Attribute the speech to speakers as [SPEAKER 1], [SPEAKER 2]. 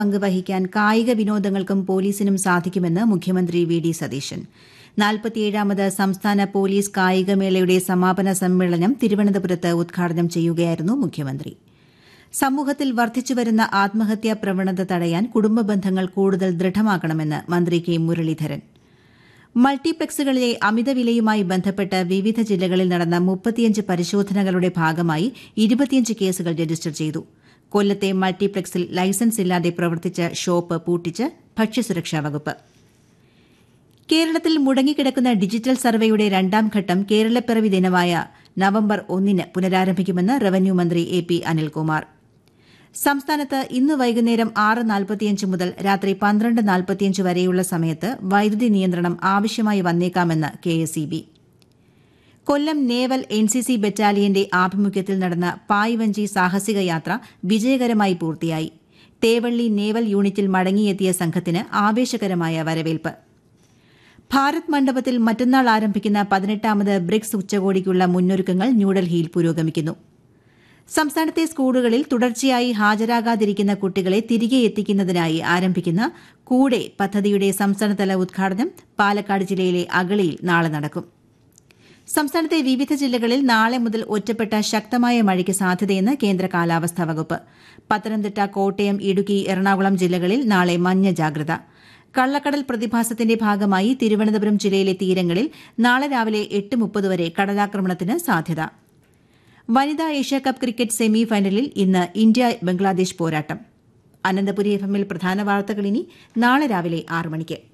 [SPEAKER 1] പങ്ക് വഹിക്കാൻ കായിക വിനോദങ്ങൾക്കും പോലീസിനും സാധിക്കുമെന്ന് മുഖ്യമന്ത്രി വി ഡി സതീശൻ നാൽപ്പത്തിയേഴാമത് സംസ്ഥാന പോലീസ് കായികമേളയുടെ സമാപന സമ്മേളനം തിരുവനന്തപുരത്ത് ഉദ്ഘാടനം ചെയ്യുകയായിരുന്നു മുഖ്യമന്ത്രി സമൂഹത്തിൽ വർദ്ധിച്ചുവരുന്ന ആത്മഹത്യാ പ്രവണത തടയാൻ കുടുംബ ബന്ധങ്ങൾ കൂടുതൽ ദൃഢമാക്കണമെന്ന് മന്ത്രി കെ മുരളീധരൻ മൾട്ടിപ്ലക്സുകളിലെ അമിതവിലയുമായി ബന്ധപ്പെട്ട് വിവിധ ജില്ലകളിൽ നടന്ന മുപ്പത്തിയഞ്ച് പരിശോധനകളുടെ ഭാഗമായി ഇരുപത്തിയഞ്ച് കേസുകൾ രജിസ്റ്റർ ചെയ്തു കൊല്ലത്തെ മൾട്ടിപ്ലക്സിൽ ലൈസൻസ് ഇല്ലാതെ പ്രവർത്തിച്ച ഷോപ്പ് പൂട്ടിച്ച് ഭക്ഷ്യസുരക്ഷാ വകുപ്പ് കേരളത്തിൽ മുടങ്ങിക്കിടക്കുന്ന ഡിജിറ്റൽ സർവേയുടെ രണ്ടാം ഘട്ടം കേരളപ്പിറവി ദിനമായ നവംബർ ഒന്നിന് പുനരാരംഭിക്കുമെന്ന് റവന്യൂ മന്ത്രി എ പി അനിൽകുമാർ സംസ്ഥാനത്ത് ഇന്ന് വൈകുന്നേരം ആറ് നാൽപ്പത്തിയഞ്ച് മുതൽ രാത്രി പന്ത്രണ്ട് നാൽപ്പത്തിയഞ്ച് വരെയുള്ള സമയത്ത് വൈദ്യുതി നിയന്ത്രണം ആവശ്യമായി വന്നേക്കാമെന്ന് K S E B Kollam naval N C C ബറ്റാലിയന്റെ ആഭിമുഖ്യത്തിൽ നടന്ന പായ്വഞ്ചി സാഹസിക യാത്ര വിജയകരമായി പൂർത്തിയായി തേവള്ളി നേവൽ യൂണിറ്റിൽ മടങ്ങിയെത്തിയ സംഘത്തിന് ആവേശകരമായ വരവേൽപ്പ് ഭാരത് മണ്ഡപത്തിൽ മറ്റന്നാൾ ആരംഭിക്കുന്ന പതിനെട്ടാമത് ബ്രിക്സ് ഉച്ചകോടിക്കുള്ള മുന്നൊരുക്കങ്ങൾ ന്യൂഡൽഹിയിൽ പുരോഗമിക്കുന്നു സംസ്ഥാനത്തെ സ്കൂളുകളിൽ തുടർച്ചയായി ഹാജരാകാതിരിക്കുന്ന കുട്ടികളെ തിരികെ എത്തിക്കുന്നതിനായി ആരംഭിക്കുന്ന കൂടെ പദ്ധതിയുടെ സംസ്ഥാനതല ഉദ്ഘാടനം പാലക്കാട് ജില്ലയിലെ അഗളിയിൽ നാളെ നടക്കും സംസ്ഥാനത്തെ വിവിധ ജില്ലകളിൽ നാളെ മുതൽ ഒറ്റപ്പെട്ട ശക്തമായ മഴയ്ക്ക് സാധ്യതയെന്ന് കേന്ദ്ര കാലാവസ്ഥാ വകുപ്പ് പത്തനംതിട്ട കോട്ടയം ഇടുക്കി എറണാകുളം ജില്ലകളിൽ നാളെ മഞ്ഞ ജാഗ്രത കള്ളക്കടൽ പ്രതിഭാസത്തിന്റെ ഭാഗമായി തിരുവനന്തപുരം ജില്ലയിലെ തീരങ്ങളിൽ നാളെ രാവിലെ എട്ട് മുപ്പത് വരെ കടലാക്രമണത്തിന് സാധ്യത വനിതാ ഏഷ്യാകപ്പ് ക്രിക്കറ്റ് സെമി ഫൈനലിൽ ഇന്ന് ഇന്ത്യ ബംഗ്ലാദേശ് പോരാട്ടം അനന്തപുരി എഫ് എമ്മിൽ പ്രധാന വാർത്തകൾ ഇനി നാളെ രാവിലെ ആറ് മണിക്ക്